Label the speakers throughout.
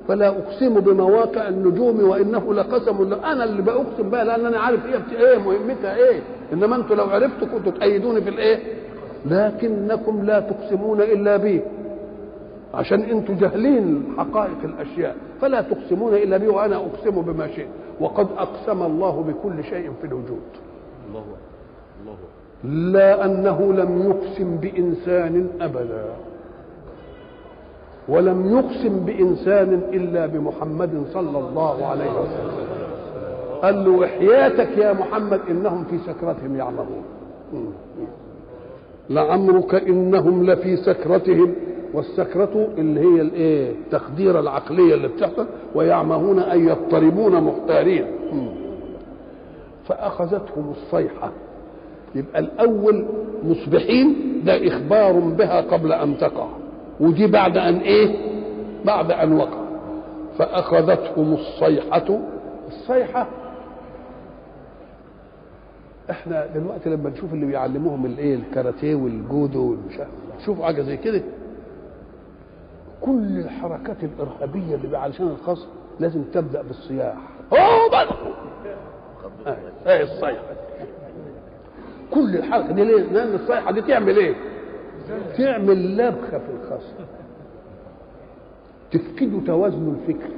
Speaker 1: فلا اقسم بمواقع النجوم وانه لقسم لا انا اللي باقسم بقى لان انا عارف ايه بت- ايه مهمتها ايه انما انتوا لو عرفتوا كنتوا تأيدوني في الايه لكنكم لا تقسمون الا بي عشان انتوا جاهلين حقائق الاشياء فلا تقسمون الا بي وانا اقسم بما شئت وقد اقسم الله بكل شيء في الوجود
Speaker 2: الله الله
Speaker 1: لا انه لم يقسم بانسان ابدا ولم يقسم بانسان الا بمحمد صلى الله عليه وسلم قال له وحياتك يا محمد انهم في سكرتهم يعمهون لعمرك انهم لفي سكرتهم والسكرة اللي هي الايه التخديرة العقلية اللي بتحصل ويعمهون أن يضطربون محتارين فأخذتهم الصيحة يبقى الأول مصبحين ده إخبار بها قبل أن تقع ودي بعد أن إيه بعد أن وقع فأخذتهم الصيحة الصيحة احنا دلوقتي لما نشوف اللي بيعلموهم الايه الكاراتيه والجودو والمش عارف شوفوا حاجه زي كده كل الحركات الارهابيه اللي علشان الخصم لازم تبدا بالصياح اوه بقى ايه الصيحه كل الحركه دي ليه؟ لان الصيحه دي تعمل ايه؟ تعمل لبخه في الخصم تفقد توازن الفكر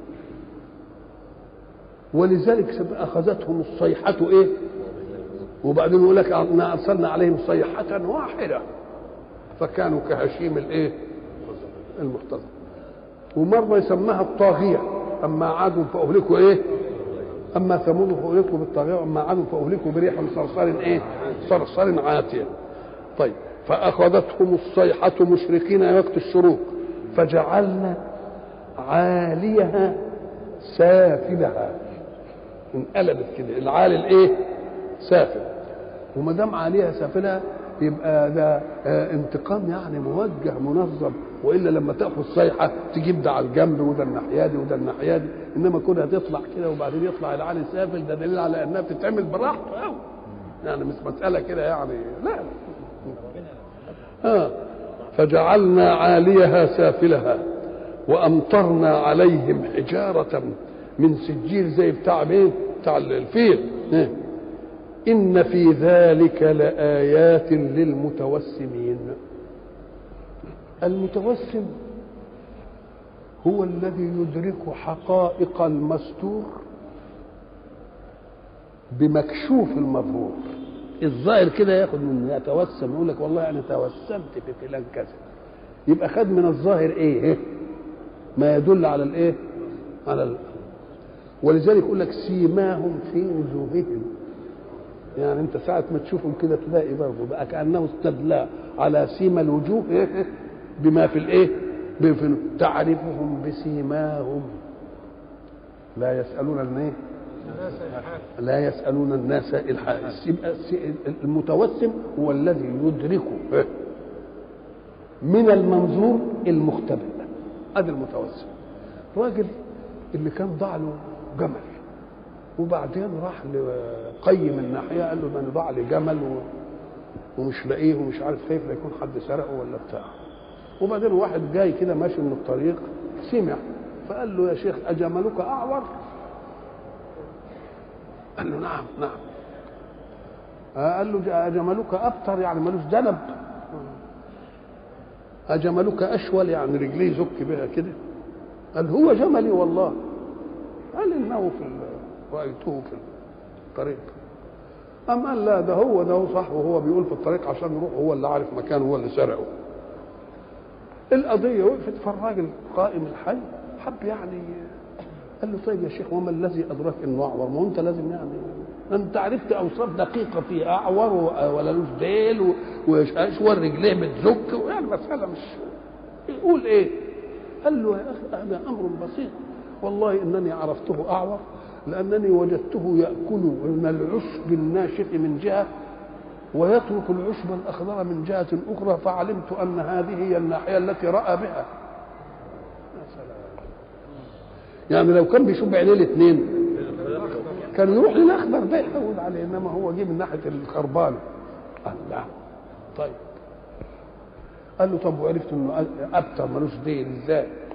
Speaker 1: ولذلك اخذتهم الصيحه ايه؟ وبعدين يقول لك انا ارسلنا عليهم صيحه واحده فكانوا كهشيم الايه؟ المحتضر ومره يسماها الطاغيه اما عادوا فاهلكوا ايه؟ اما ثمود فاهلكوا بالطاغيه واما عادوا فاهلكوا بريح صرصر ايه؟ صرصر عاتيه طيب فاخذتهم الصيحه مشرقين وقت الشروق فجعلنا عاليها سافلها انقلبت كده العالي الايه؟ سافل وما دام عليها سافلها يبقى ده آه انتقام يعني موجه منظم والا لما تاخذ صيحه تجيب ده على الجنب وده الناحيه دي وده الناحيه دي انما كونها تطلع كده وبعدين يطلع العالي سافل ده دليل على انها بتتعمل براحته قوي يعني مش مساله كده يعني لا اه فجعلنا عاليها سافلها وامطرنا عليهم حجاره من سجيل زي بتاع مين؟ بتاع الفيل إيه؟ إن في ذلك لآيات للمتوسمين المتوسم هو الذي يدرك حقائق المستور بمكشوف المظهور الظاهر كده ياخد من يتوسم يقول لك والله انا توسمت في فلان كذا يبقى خد من الظاهر ايه ما يدل على الايه على ال... ولذلك يقول لك سيماهم في وجوههم يعني انت ساعة ما تشوفهم كده تلاقي برضه بقى كأنه استدلى على سيما الوجوه إيه؟ بما في الايه؟ في تعرفهم بسيماهم لا يسألون الايه؟ لا يسألون الناس الحائس يبقى المتوسم هو الذي يدرك من المنظور المختبئ هذا المتوسم راجل اللي كان ضاع له جمل وبعدين راح لقيم الناحيه قال له ده انا ضاع لي جمل و... ومش لاقيه ومش عارف خايف لا يكون حد سرقه ولا بتاع وبعدين واحد جاي كده ماشي من الطريق سمع فقال له يا شيخ اجملك اعور قال له نعم نعم قال له اجملك ابتر يعني ملوش دنب اجملك اشول يعني رجليه زك بها كده قال هو جملي والله قال انه في رايته في الطريق أم قال لا ده هو ده هو صح وهو بيقول في الطريق عشان يروح هو اللي عارف مكانه هو اللي سرقه القضية وقفت فالراجل قائم الحي حب يعني قال له طيب يا شيخ وما الذي أدرك إنه أعور ما أنت لازم يعني أنت عرفت أوصاف دقيقة فيه أعور ولا لوش ديل وأشور رجليه بتزك يعني مسألة مش يقول إيه؟ قال له يا أخي هذا أمر بسيط والله إنني عرفته أعور لأنني وجدته يأكل من العشب الناشف من جهة ويترك العشب الأخضر من جهة أخرى فعلمت أن هذه هي الناحية التي رأى بها يعني لو كان بيشوف بعينيه الاثنين كان يروح للأخضر ده يحول عليه إنما هو جه من ناحية الخربانة قال لا طيب قال له طب وعرفت انه ابتر ملوش دين ازاي؟